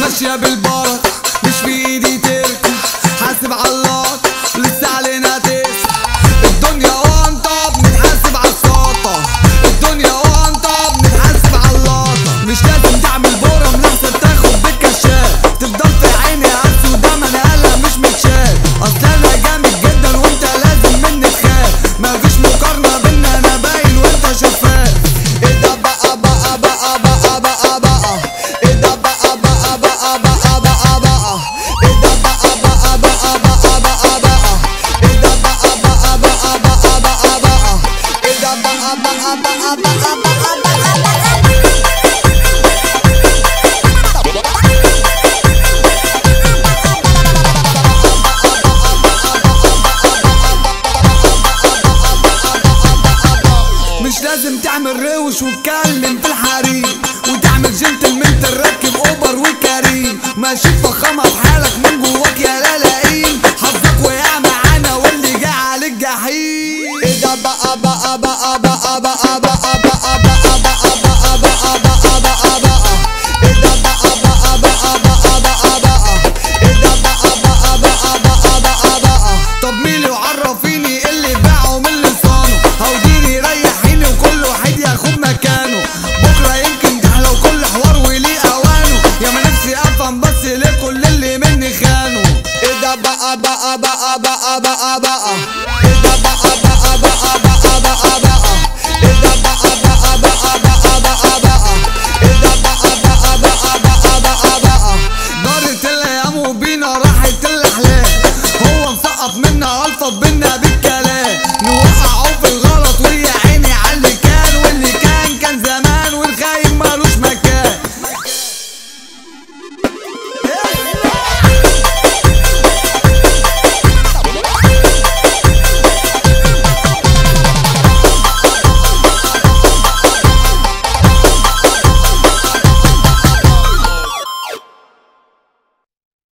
ماشية بالبركة مش في ايدي تركة حاسب على اللقطة لسه علينا تسع الدنيا وانطة بنتحاسب على السلطة الدنيا وانطة بنتحاسب على اللقطة مش لازم تعمل بورة لحسن تاخد بالكشاف تفضل في عيني عكس وده ما انا قلق مش متشاف اصل انا جامد جدا وانت لازم مني تخاف مفيش مقارنة بينا انا باين وانت شفاف ايه ده بقى بقى بقى بقى بقى بقى ايه ده بقى بقى بقى بقى بقى بقى ايه ده بقى بقى بقى بقى بقى بقى ايه ده بقى بقى بقى بقى بقى بقى ايه ده بقى بقى بقى بقى بقى بقى مش لازم تعمل روش وتكلم في الحريم وتعمل جنتلمان تركب اوبر وكريم ماشي فخامة في حالك من جواك يا لالا